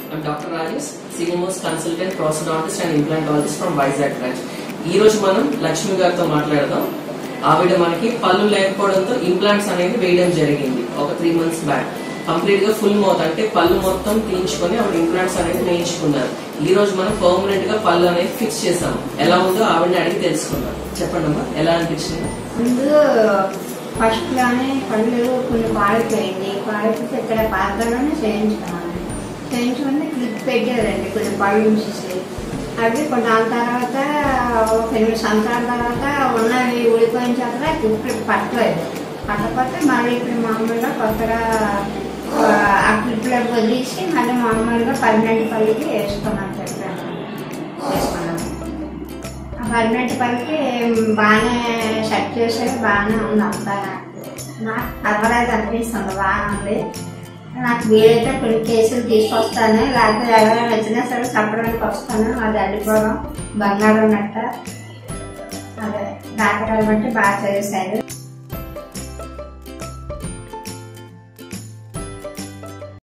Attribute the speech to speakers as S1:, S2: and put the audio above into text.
S1: I'm Dr. Rajesh, senior most consultant, prosthodontist and implantologist from Vizag branch. ఈ రోజు మనం లక్ష్మి గారితో మాట్లాడదాం ఆవిడ మనకి పళ్ళు లేకపోవడంతో ఇంప్లాంట్స్ అనేది వేయడం జరిగింది ఒక త్రీ మంత్స్ బ్యాక్ కంప్లీట్ గా ఫుల్ మౌత్ అంటే పళ్ళు మొత్తం తీయించుకొని ఆవిడ ఇంప్లాంట్స్ అనేది వేయించుకున్నారు ఈ రోజు మనం పర్మనెంట్ గా పళ్ళు అనేది ఫిక్స్ చేసాము ఎలా ఉందో ఆవిడని అడిగి తెలుసుకుందాం చెప్పండి అమ్మా ఎలా అనిపించింది
S2: ముందు ఫస్ట్ లోనే పళ్ళు కొన్ని పాడైపోయింది పాడైపోతే ఇక్కడ పార్లర్లోనే చేయించుకున్నాను చేయించుకుని క్లిప్ పెట్టారండి కొన్ని పళ్ళు ఉంచేసి అవి కొన్నాళ్ళ తర్వాత ఒక ఎనిమిది సంవత్సరాల తర్వాత ఉన్నవి ఊడిపోయిన తర్వాత క్లిప్ పట్టలేదు పట్టకపోతే మళ్ళీ ఇప్పుడు మామూలుగా కొత్తగా ఆ, ఆ క్లిప్లో వదిలేసి మళ్ళీ మామూలుగా పన్నెండు పళ్ళకి వేసుకున్నాను చెప్పాను వేసుకున్నాను ఆ పర్మనెంట్ పనికి బాగానే సెట్ చేసేది బాగానే ఉంది అంతా నాకు పర్వాలేదు అనిపిస్తుంది బాగానే ఉంది నాకు వీలైతే కొన్ని కేసులు తీసుకొస్తాను లేకపోతే ఎవరైనా వచ్చినా సరే చెప్పడానికి వస్తాను అది అల్లిపోవడం బంగారం నట్ట అదే దాకరాలు బట్టి బాగా చేశారు